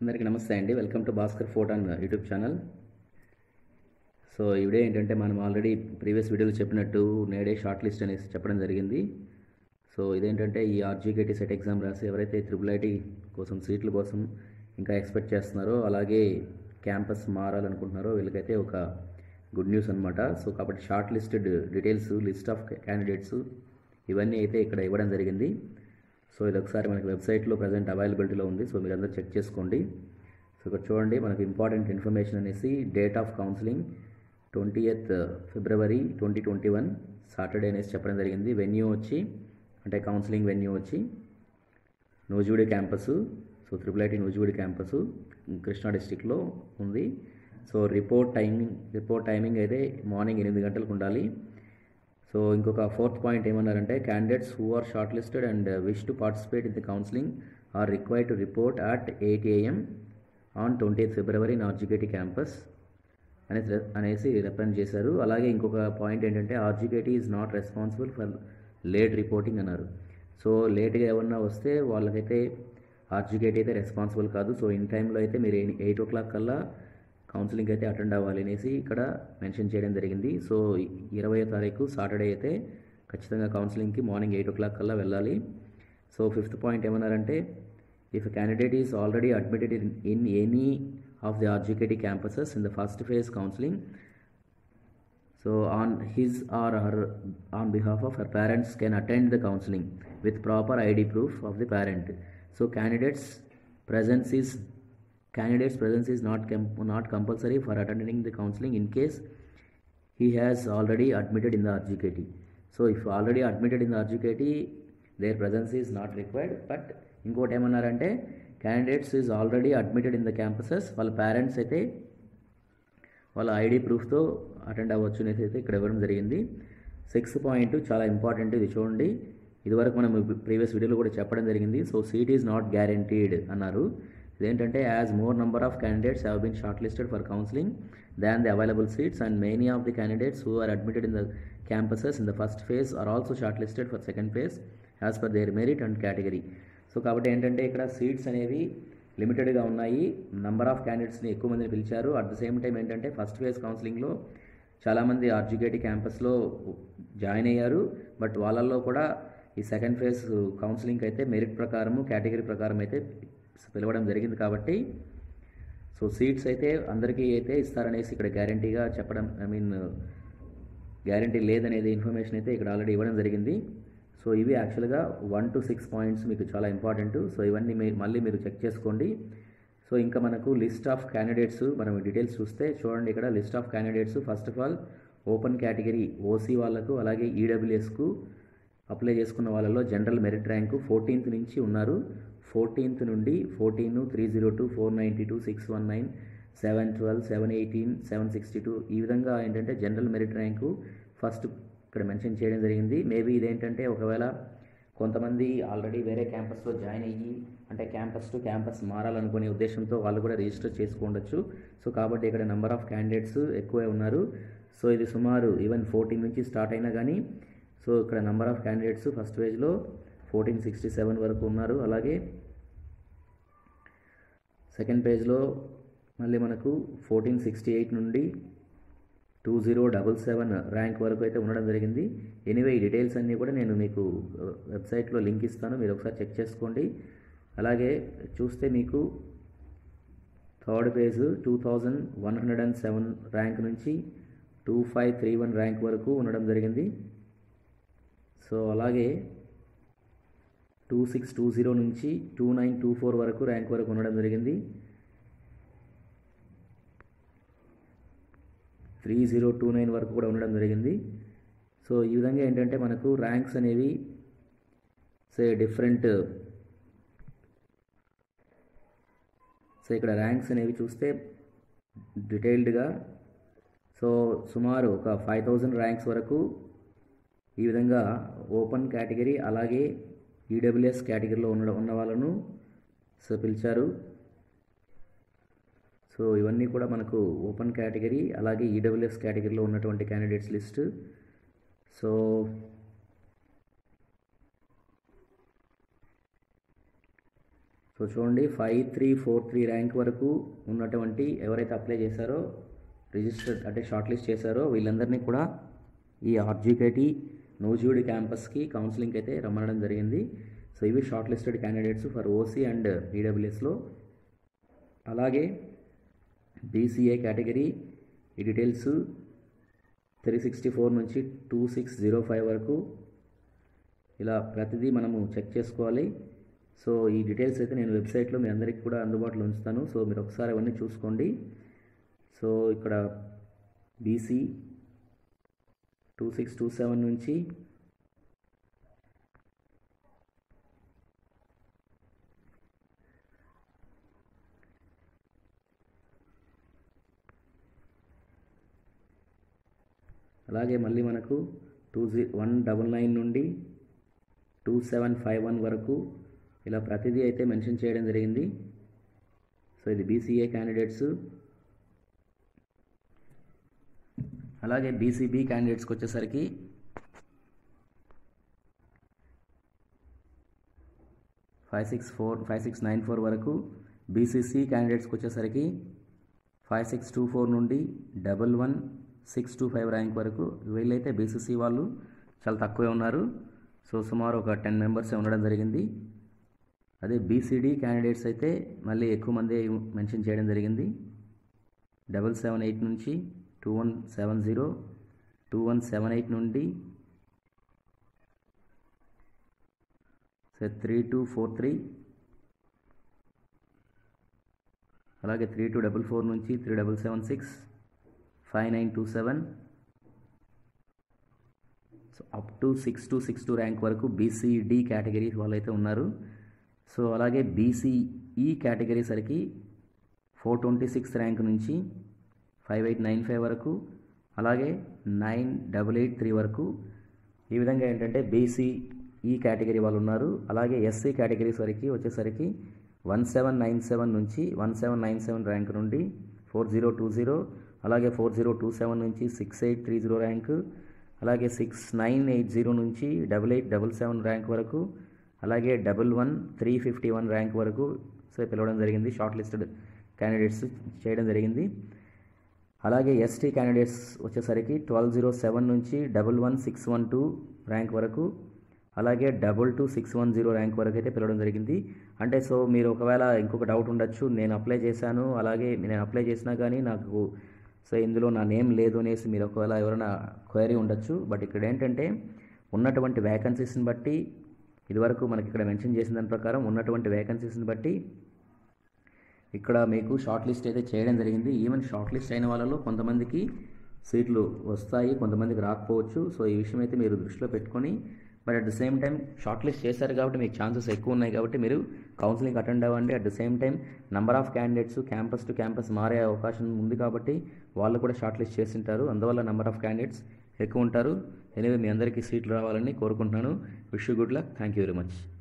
అందరికీ నమస్తే అండి welcome to Bhaskar photon YouTube channel so ఈ వీడియో ఏంటంటే మనం ఆల్రెడీ ప్రీవియస్ వీడియోలో చెప్పినట్టు నేడే షార్ట్ లిస్ట్ అనేసి చెప్పడం జరిగింది సో ఇదేంటంటే ఈ ఆర్జీకేటీ సెట్ ఎగ్జామ్ రాసి ఎవరైతే త్రిబుల్ ఐటీ కోసం సీట్ల కోసం ఇంకా ఎక్స్పెక్ట్ చేస్తున్నారో అలాగే క్యాంపస్ మారాలనుకుంటున్నారో వీళ్ళకైతే ఒక గుడ్ న్యూస్ అనమాట సో కాబట్టి shortlisted details list of candidates ఇవన్నీ అయితే ఇక్కడ ఇవ్వడం జరిగింది సో ఇది ఒకసారి మనకి వెబ్సైట్లో ప్రజెంట్ అవైలబిలిటీలో ఉంది సో మీరు అందరూ చెక్ చేసుకోండి సో ఇక్కడ చూడండి మనకి ఇంపార్టెంట్ ఇన్ఫర్మేషన్ అనేసి date of counselling twenty eighth February twenty twenty one Saturday అనేసి చెప్పడం జరిగింది వెన్యూ వచ్చి అంటే కౌన్సిలింగ్ వెన్యూ వచ్చి Nuzvid campus so triple IT Nuzvid campus Krishna డిస్టిక్లో ఉంది so report timing report timing అయితే మార్నింగ్ ఎనిమిది గంటలకు ఉండాలి సో ఇంకొక ఫోర్త్ పాయింట్ ఏమన్నారంటే candidates who are shortlisted and wish to participate in the counselling are required to report at eight AM on twenty February in RGUKT campus అనేసి అనేసి represent చేశారు అలాగే ఇంకొక పాయింట్ ఏంటంటే RGUKT is not responsible for late reporting అన్నారు so లేట్గా ఏమన్నా వస్తే వాళ్ళకైతే ఆర్జికేటీ అయితే రెస్పాన్సిబుల్ కాదు సో ఇన్ టైంలో అయితే మీరు ఎయిట్ ఓ క్లాక్ కల్లా కౌన్సిలింగ్ అయితే అటెండ్ అవ్వాలి అనేసి ఇక్కడ మెన్షన్ చేయడం జరిగింది సో ఇరవయో తారీఖు సాటర్డే అయితే ఖచ్చితంగా కౌన్సిలింగ్కి మార్నింగ్ ఎయిట్ ఓ క్లాక్ కల్లా వెళ్ళాలి సో ఫిఫ్త్ పాయింట్ ఏమన్నారంటే if candidate is already admitted in in any of the RGUKT campuses in the first phase counselling so on his or her on behalf of her parents can attend the counselling with proper ID proof of the parent so candidates presence is candidate's presence is not com- not compulsory for attending the counseling in case he has already admitted in the RGKT. So if already admitted in the RGKT, their presence is not required. But ఇంకోటి ఏమన్నారంటే candidates is already admitted in the campuses వాళ్ళ parents అయితే వాళ్ళ ID ప్రూఫ్తో attend అవ్వచ్చు అనేసి అయితే ఇక్కడ ఇవ్వడం జరిగింది సిక్స్త్ పాయింట్ చాలా ఇంపార్టెంట్ ఇది చూడండి ఇదివరకు మనం ప్రీవియస్ వీడియోలో కూడా చెప్పడం జరిగింది so seat is not guaranteed అన్నారు ఇదేంటంటే as more number of candidates have been shortlisted for counselling than the available seats and many of the candidates who are admitted in the campuses in the first phase are also shortlisted for second phase as per their merit and category so కాబట్టి ఏంటంటే ఇక్కడ seats అనేవి లిమిటెడ్గా ఉన్నాయి number of క్యాండిడేట్స్ని ఎక్కువ మందిని పిలిచారు at the same time ఏంటంటే ఫస్ట్ ఫేజ్ కౌన్సిలింగ్లో చాలామంది ఆర్జికేటీ క్యాంపస్లో జాయిన్ అయ్యారు బట్ వాళ్ళల్లో కూడా ఈ సెకండ్ ఫేజ్ కౌన్సిలింగ్ అయితే మెరిట్ ప్రకారము కేటగిరీ ప్రకారం అయితే పిలవడం జరిగింది కాబట్టి సో సీట్స్ అయితే అందరికీ అయితే ఇస్తారనేసి ఇక్కడ గ్యారంటీగా చెప్పడం ఐ మీన్ గ్యారంటీ లేదనేది ఇన్ఫర్మేషన్ అయితే ఇక్కడ ఆల్రెడీ ఇవ్వడం జరిగింది సో ఇవి యాక్చువల్గా వన్ టు సిక్స్ పాయింట్స్ మీకు చాలా ఇంపార్టెంట్ సో ఇవన్నీ మీ మళ్ళీ మీరు చెక్ చేసుకోండి సో ఇంకా మనకు లిస్ట్ ఆఫ్ క్యాండిడేట్స్ మనం డీటెయిల్స్ చూస్తే చూడండి ఇక్కడ list of candidates first of all open category OC వాళ్ళకు అలాగే ఈడబ్ల్యూఎస్కు అప్లై చేసుకున్న వాళ్ళలో జనరల్ మెరిట్ ర్యాంకు ఫోర్టీన్త్ నుంచి ఉన్నారు ఫోర్టీన్త్ నుండి fourteen three zero two four ninety two six one nine seven twelve seven eighteen seven sixty two ఈ విధంగా ఏంటంటే జనరల్ మెరిట్ ర్యాంకు ఫస్ట్ ఇక్కడ మెన్షన్ చేయడం జరిగింది మేబీ ఇదేంటంటే ఒకవేళ కొంతమంది ఆల్రెడీ వేరే క్యాంపస్లో జాయిన్ అయ్యి అంటే క్యాంపస్ టు క్యాంపస్ మారాలనుకునే ఉద్దేశంతో వాళ్ళు కూడా రిజిస్టర్ చేసుకోవచ్చు సో కాబట్టి ఇక్కడ నెంబర్ ఆఫ్ క్యాండిడేట్స్ ఎక్కువే ఉన్నారు సో ఇది సుమారు ఈవెన్ ఫోర్టీన్ నుంచి స్టార్ట్ అయినా కానీ సో ఇక్కడ నెంబర్ ఆఫ్ క్యాండిడేట్స్ ఫస్ట్ పేజ్లో ఫోర్టీన్ సిక్స్టీ సెవెన్ వరకు ఉన్నారు అలాగే సెకండ్ పేజ్లో మళ్ళీ మనకు ఫోర్టీన్ సిక్స్టీ ఎయిట్ నుండి two zero double seven rank వరకు అయితే ఉండడం జరిగింది ఎనీవే ఈ డీటెయిల్స్ అన్నీ కూడా నేను మీకు వెబ్సైట్లో లింక్ ఇస్తాను మీరు ఒకసారి చెక్ చేసుకోండి అలాగే చూస్తే మీకు third page two thousand one hundred and seven rank నుంచి two five three one rank వరకు ఉండడం జరిగింది సో అలాగే టూ సిక్స్ టూ జీరో నుంచి టూ నైన్ టూ ఫోర్ వరకు ర్యాంక్ వరకు ఉండడం జరిగింది త్రీ జీరో టూ నైన్ వరకు కూడా ఉండడం జరిగింది సో ఈ విధంగా ఏంటంటే మనకు ర్యాంక్స్ అనేవి సే డిఫరెంట్ సో ఇక్కడ ర్యాంక్స్ అనేవి చూస్తే డీటెయిల్డ్గా సో సుమారు ఒక ఫైవ్ థౌజండ్ ర్యాంక్స్ వరకు ఈ విధంగా ఓపెన్ కేటగిరీ అలాగే ఈడబ్ల్యూఎస్ కేటగిరీలో ఉన్న ఉన్న వాళ్ళను సో పిలిచారు సో ఇవన్నీ కూడా మనకు ఓపెన్ కేటగిరీ అలాగే ఈడబ్ల్యూఎస్ కేటగిరీలో ఉన్నటువంటి క్యాండిడేట్స్ లిస్ట్ సో సో చూడండి five three four three rank వరకు ఉన్నటువంటి ఎవరైతే అప్లై చేశారో రిజిస్టర్ అంటే షార్ట్ లిస్ట్ చేశారో వీళ్ళందరినీ కూడా ఈ ఆర్జీకేటీ నూజివీడి క్యాంపస్కి కౌన్సిలింగ్ అయితే రమ్మనడం జరిగింది సో ఇవి shortlisted candidates for OC and ఈడబ్ల్యూఎస్లో అలాగే బీసీఏ కేటగిరీ ఈ డీటెయిల్స్ త్రీ సిక్స్టీ ఫోర్ నుంచి టూ సిక్స్ జీరో ఫైవ్ వరకు ఇలా ప్రతిదీ మనము చెక్ చేసుకోవాలి సో ఈ డీటెయిల్స్ అయితే నేను వెబ్సైట్లో మీ అందరికీ కూడా అందుబాటులో ఉంచుతాను సో మీరు ఒకసారి అవన్నీ చూసుకోండి సో ఇక్కడ BC two six two seven నుంచి అలాగే మళ్ళీ మనకు two G one double nine నుండి టూ సెవెన్ ఫైవ్ వన్ వరకు ఇలా ప్రతిదీ అయితే మెన్షన్ చేయడం జరిగింది సో ఇది బీసీఏ క్యాండిడేట్స్ అలాగే బీసీబీ క్యాండిడేట్స్కి వచ్చేసరికి five six four five six nine four వరకు బీసీసీ క్యాండిడేట్స్కి వచ్చేసరికి ఫైవ్ సిక్స్ టూ ఫోర్ నుండి double one six two five rank వరకు వీళ్ళైతే బీసీసీ వాళ్ళు చాలా తక్కువే ఉన్నారు సో సుమారు ఒక టెన్ మెంబర్సే ఉండడం జరిగింది అదే బీసీడీ క్యాండిడేట్స్ అయితే మళ్ళీ ఎక్కువ మంది మెన్షన్ చేయడం జరిగింది డబల్ సెవెన్ ఎయిట్ నుంచి two one seven zero two one seven eight నుండి sir three two four three అలాగే త్రీ టూ డబల్ ఫోర్ నుంచి three double seven six five nine two seven so up to six to six two rank వరకు BCD category వాళ్ళు అయితే ఉన్నారు so అలాగే BCE category సరికి four twenty six rank నుంచి five eight nine five వరకు అలాగే నైన్ డబల్ ఎయిట్ త్రీ వరకు ఈ విధంగా ఏంటంటే బీసీఈ కేటగిరీ వాళ్ళు ఉన్నారు అలాగే ఎస్సీ కేటగిరీస్ వరకు వచ్చేసరికి వన్ సెవెన్ నైన్ సెవెన్ నుంచి one seven nine seven rank నుండి ఫోర్ జీరో టూ జీరో అలాగే ఫోర్ జీరో టూ సెవెన్ నుంచి six eight three zero rank అలాగే సిక్స్ నైన్ ఎయిట్ జీరో నుంచి double eight double seven rank వరకు అలాగే double one three fifty one rank వరకు so పిలవడం జరిగింది షార్ట్ లిస్టెడ్ క్యాండిడేట్స్ చేయడం జరిగింది అలాగే ఎస్టీ క్యాండిడేట్స్ వచ్చేసరికి ట్వెల్వ్ జీరో సెవెన్ నుంచి double one six one two rank వరకు అలాగే double two six one zero rank వరకు అయితే పిలవడం జరిగింది అంటే సో మీరు ఒకవేళ ఇంకొక డౌట్ ఉండొచ్చు నేను అప్లై చేశాను అలాగే నేను అప్లై చేసినా కానీ నాకు సో ఇందులో నా నేమ్ లేదు అనేసి మీరు ఒకవేళ ఎవరైనా క్వైరీ ఉండొచ్చు బట్ ఇక్కడ ఏంటంటే ఉన్నటువంటి వ్యాకెన్సీస్ని బట్టి ఇదివరకు మనకి ఇక్కడ మెన్షన్ చేసిన దాని ప్రకారం ఉన్నటువంటి వేకెన్సీస్ని బట్టి ఇక్కడ మీకు షార్ట్ లిస్ట్ అయితే చేయడం జరిగింది ఈవెన్ షార్ట్ లిస్ట్ అయిన వాళ్ళలో కొంతమందికి సీట్లు వస్తాయి కొంతమందికి రాకపోవచ్చు సో ఈ విషయం అయితే మీరు దృష్టిలో పెట్టుకొని but at the same time shortlist చేశారు కాబట్టి మీకు ఛాన్సెస్ ఎక్కువ ఉన్నాయి కాబట్టి మీరు కౌన్సిలింగ్ అటెండ్ అవ్వండి at the same time number of candidates campus to campus మారే అవకాశం ఉంది కాబట్టి వాళ్ళు కూడా షార్ట్ లిస్ట్ చేసింటారు అందువల్ల నెంబర్ ఆఫ్ క్యాండిడేట్స్ ఎక్కువ ఉంటారు ఎనివే మీ అందరికీ సీట్లు రావాలని కోరుకుంటున్నాను wish good luck thank you very much